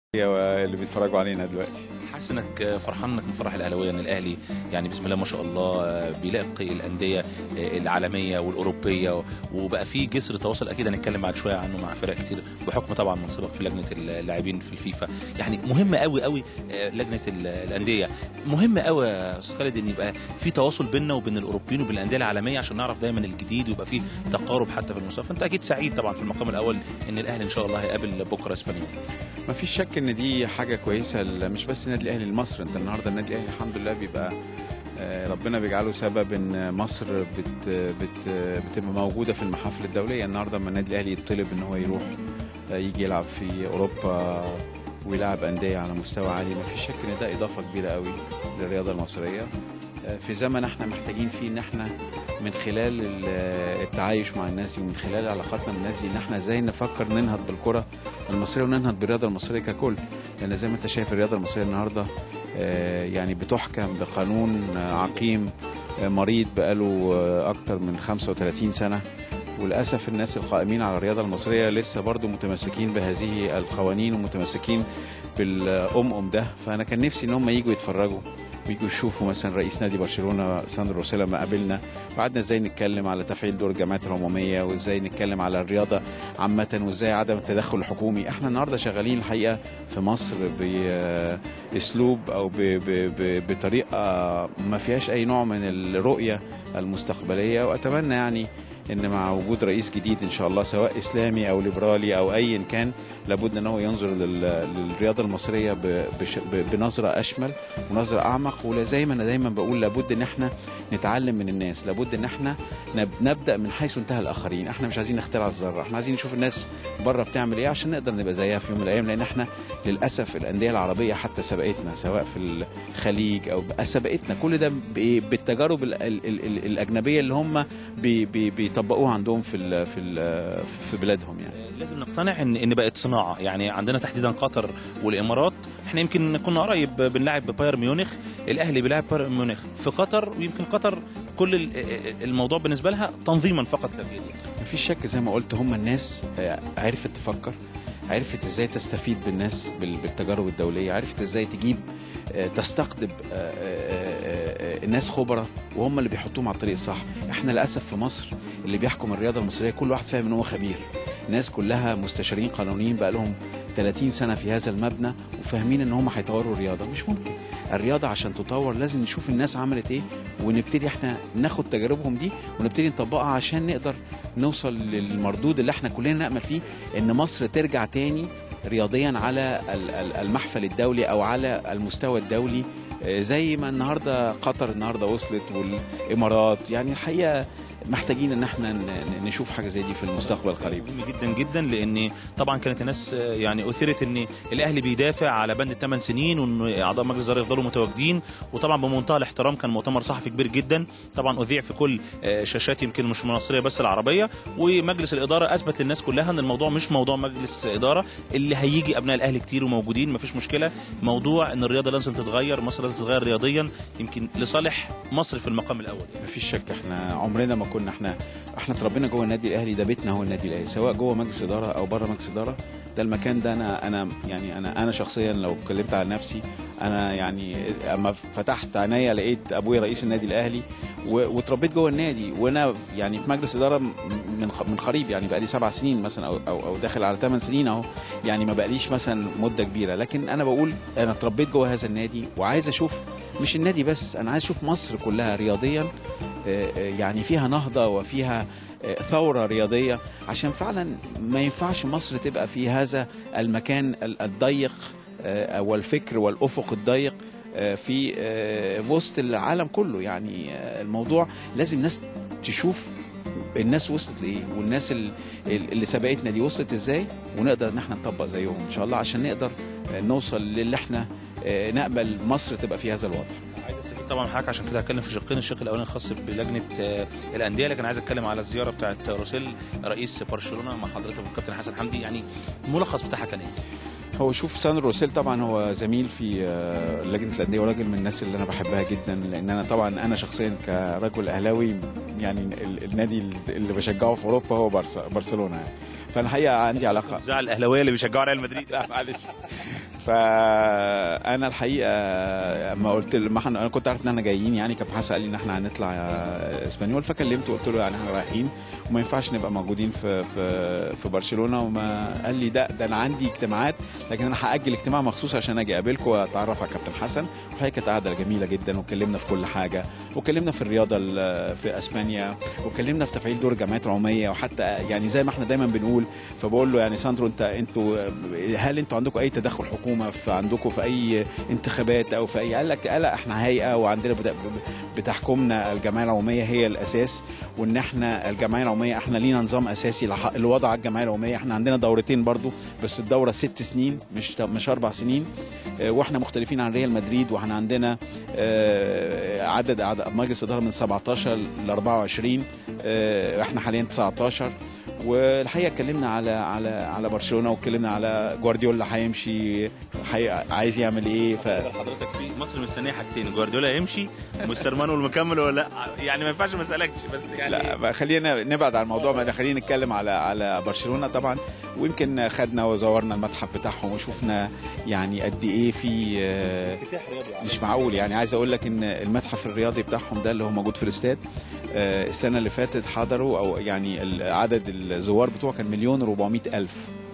اللي بيتفرجوا علينا دلوقتي حاسس انك فرحان انك من فرح الاهلاويه ان الاهلي يعني بسم الله ما شاء الله بيلاقي الانديه العالميه والاوروبيه وبقى في جسر تواصل اكيد هنتكلم بعد شويه عنه مع فرق كتير بحكم طبعا منصبك في لجنه اللاعبين في الفيفا يعني مهم قوي قوي لجنه الانديه مهم قوي يا استاذ خالد ان يبقى في تواصل بيننا وبين الاوروبيين وبين الانديه العالميه عشان نعرف دايما الجديد ويبقى في تقارب حتى في المستوى فانت اكيد سعيد طبعا في المقام الاول ان الاهلي ان شاء الله هيقابل بكره اسبانيول ما فيش شك ان دي حاجه كويسه مش بس النادي الاهلي لمصر انت النهارده النادي الاهلي الحمد لله بيبقى ربنا بيجعله سبب ان مصر بت بت بتبقى موجوده في المحافل الدوليه النهارده لما النادي الاهلي يطلب ان هو يروح يجي يلعب في اوروبا ويلعب انديه على مستوى عالي ما فيش شك ان ده اضافه كبيره قوي للرياضه المصريه في زمن احنا محتاجين فيه ان احنا من خلال التعايش مع الناس دي ومن خلال علاقاتنا بالناس دي ان احنا ازاي نفكر ننهض بالكره المصريه وننهض بالرياضه المصريه ككل لان زي ما انت شايف الرياضه المصريه النهارده يعني بتحكم بقانون عقيم مريض بقاله اكتر من 35 سنه وللاسف الناس القائمين على الرياضه المصريه لسه برضو متمسكين بهذه القوانين ومتمسكين بالام ام ده فانا كان نفسي ان هم يجوا يتفرجوا ويجوا يشوفوا مثلا رئيس نادي برشلونه ساندرو روسيلا لما قابلنا وقعدنا ازاي نتكلم على تفعيل دور الجمعيات العموميه وازاي نتكلم على الرياضه عامه وازاي عدم التدخل الحكومي احنا النهارده شغالين الحقيقه في مصر باسلوب او ب ب ب بطريقه ما فيهاش اي نوع من الرؤيه المستقبليه واتمنى يعني ان مع وجود رئيس جديد ان شاء الله سواء اسلامي او ليبرالي او ايا كان لابد ان هو ينظر للرياضه المصريه بنظره اشمل ونظره اعمق وزي ما انا دايما بقول لابد ان احنا نتعلم من الناس لابد ان احنا نبدا من حيث انتهى الاخرين احنا مش عايزين نخترع الذره احنا عايزين نشوف الناس بره بتعمل ايه عشان نقدر نبقى زيها في يوم من الايام لان احنا للاسف الانديه العربيه حتى سبقتنا سواء في الخليج او سبقتنا كل ده بالتجارب الاجنبيه اللي هم بيطبقوها عندهم في ال في ال في بلادهم يعني لازم نقتنع ان ان بقت صناعه يعني عندنا تحديدا قطر والامارات احنا يمكن كنا قريب بنلعب باير ميونخ الاهلي بيلعب باير ميونخ في قطر ويمكن قطر كل الموضوع بالنسبه لها تنظيما فقط لا غير مفيش شك زي ما قلت هم الناس عرفت تفكر عرفت ازاي تستفيد بالناس بالتجارب الدوليه عرفت ازاي تجيب تستقطب ناس خبراء وهم اللي بيحطوهم على الطريق الصح احنا للاسف في مصر اللي بيحكم الرياضه المصريه كل واحد فاهم ان هو خبير الناس كلها مستشارين قانونيين بقى لهم 30 سنه في هذا المبنى وفاهمين ان هم هيطوروا الرياضه مش ممكن الرياضه عشان تطور لازم نشوف الناس عملت ايه ونبتدي احنا ناخد تجاربهم دي ونبتدي نطبقها عشان نقدر نوصل للمردود اللي احنا كلنا نامل فيه ان مصر ترجع تاني رياضيا على المحفل الدولي او على المستوى الدولي زي ما النهارده قطر النهارده وصلت والامارات يعني الحقيقه محتاجين ان احنا نشوف حاجه زي دي في المستقبل القريب مهم جدا جدا لان طبعا كانت الناس يعني اثيرت ان الاهلي بيدافع على بند الثمان سنين وان اعضاء مجلس الاداره يفضلوا متواجدين وطبعا بمنتهى الاحترام كان مؤتمر صحفي كبير جدا طبعا اذيع في كل شاشات يمكن مش المصريه بس العربيه ومجلس الاداره اثبت للناس كلها ان الموضوع مش موضوع مجلس اداره اللي هيجي ابناء الاهلي كتير وموجودين مفيش مشكله موضوع ان الرياضه لازم تتغير مصر لازم تتغير رياضيا يمكن لصالح مصر في المقام الاول يعني. مفيش شك احنا عمرنا ما كنا احنا احنا اتربينا جوه النادي الاهلي ده بيتنا هو النادي الاهلي سواء جوه مجلس اداره او بره مجلس اداره ده المكان ده انا انا يعني انا انا شخصيا لو اتكلمت على نفسي انا يعني اما فتحت عينيا لقيت ابويا رئيس النادي الاهلي واتربيت جوه النادي وانا يعني في مجلس اداره من من قريب يعني بقى لي سبع سنين مثلا او او, أو داخل على ثمان سنين اهو يعني ما بقاليش مثلا مده كبيره لكن انا بقول انا اتربيت جوه هذا النادي وعايز اشوف مش النادي بس انا عايز اشوف مصر كلها رياضيا يعني فيها نهضه وفيها ثوره رياضيه عشان فعلا ما ينفعش مصر تبقى في هذا المكان الضيق والفكر والافق الضيق في وسط العالم كله يعني الموضوع لازم الناس تشوف الناس وصلت لايه والناس اللي سبقتنا دي وصلت ازاي ونقدر ان احنا نطبق زيهم ان شاء الله عشان نقدر نوصل للي احنا نقبل مصر تبقى في هذا الوضع طبعا حضرتك عشان كده هتكلم في شقين الشق الاولاني الخاص بلجنه الانديه لكن عايز اتكلم على الزياره بتاعت روسيل رئيس برشلونه مع حضرتك والكابتن حسن حمدي يعني الملخص بتاعها كان ايه؟ هو شوف ساندرو روسيل طبعا هو زميل في لجنه الانديه وراجل من الناس اللي انا بحبها جدا لان انا طبعا انا شخصيا كرجل اهلاوي يعني النادي اللي بشجعه في اوروبا هو برشلونه يعني فانا الحقيقه عندي علاقه زعل الاهلاويه اللي بيشجعوا ريال مدريد لا معلش فانا الحقيقه اما قلت لما احنا انا كنت عارف ان احنا جايين يعني كابتن حسن قال لي ان احنا هنطلع اسبانيول فكلمته وقلت له يعني احنا رايحين وما ينفعش نبقى موجودين في في في برشلونه وما قال لي ده ده انا عندي اجتماعات لكن انا هاجل اجتماع مخصوص عشان اجي اقابلكم واتعرف على كابتن حسن والحقيقه كانت قعده جميله جدا واتكلمنا في كل حاجه واتكلمنا في الرياضه ال- في اسبانيا واتكلمنا في تفعيل دور الجمعيات العموميه وحتى يعني زي ما احنا دايما بنقول فبقول له يعني ساندرو انت انتوا هل انتوا عندكم اي تدخل حكومه في عندكم في اي انتخابات او في اي قال لك قال احنا هيئه وعندنا بت- بتحكمنا الجمعيه العموميه هي الاساس وان احنا الجمعيه العموميه احنا لينا نظام اساسي لح- لوضع الجمعيه العموميه احنا عندنا دورتين برضو بس الدوره ست سنين مش مش اربع سنين اه، واحنا مختلفين عن ريال مدريد واحنا عندنا اه، عدد عدد مجلس اداره من 17 ل 24 اه، احنا حاليا 19 والحقيقه اتكلمنا على على على برشلونه واتكلمنا على جوارديولا هيمشي هي- عايز يعمل ايه ف حضرتك في مصر مستنيه حاجتين جوارديولا يمشي مستر مانويل مكمل ولا لا يعني ما ينفعش ما اسالكش بس يعني لا بقى خلينا نبعد عن الموضوع بقى خلينا نتكلم على على برشلونه طبعا ويمكن خدنا وزورنا المتحف بتاعهم وشفنا يعني قد ايه في آه، افتتاح رياضي مش معقول يعني عايز اقول لك ان المتحف الرياضي بتاعهم ده اللي هو موجود في الاستاد آه، السنه اللي فاتت حضروا او يعني ال- عدد الزوار بتوعه كان مليون و400 الف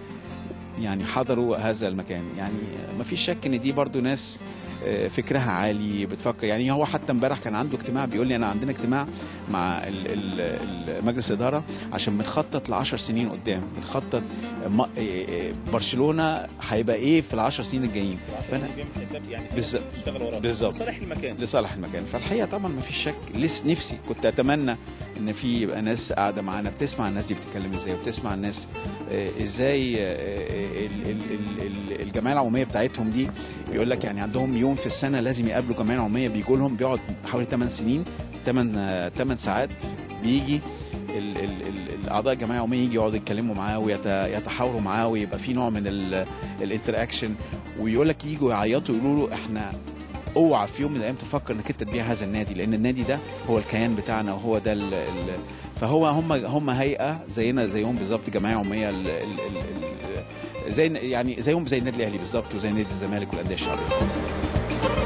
يعني حضروا هذا المكان يعني ما فيش شك ان دي برضو ناس آه، فكرها عالي بتفكر يعني هو حتى امبارح كان عنده اجتماع بيقول لي انا عندنا اجتماع مع ال- ال- ال- مجلس الاداره عشان بنخطط ل 10 سنين قدام بنخطط م- آه، آه، برشلونه هيبقى ايه في ال 10 سنين الجايين فانا حساب يعني بالظبط. تشتغل وراه بالظبط. لصالح المكان لصالح المكان فالحقيقه طبعا ما فيش شك لس نفسي كنت اتمنى ان في يبقى ناس قاعده معانا بتسمع الناس دي بتتكلم ازاي وبتسمع الناس آه، ازاي آه، ال- ال- ال- ال- الجمعيه العموميه بتاعتهم دي بيقول لك يعني عندهم يوم في السنه لازم يقابلوا جمعيه عموميه بيجوا لهم بيقعد حوالي 8 سنين 8 8 ساعات بيجي ال- ال- ال- الاعضاء الجمعيه العموميه يجي يقعدوا يتكلموا معاه ويتحاوروا معاه ويبقى في نوع من الانتراكشن ويقول لك يجوا يعيطوا يقولوا له احنا اوعى في يوم من الايام تفكر انك انت تبيع هذا النادي لان النادي ده هو الكيان بتاعنا وهو ده ال ال فهو هم هم هيئه زينا زيهم بالظبط جمعيه عموميه ال ال ال ال زي يعني زيهم زي النادي الاهلي بالظبط وزي نادي الزمالك والانديه الشعبيه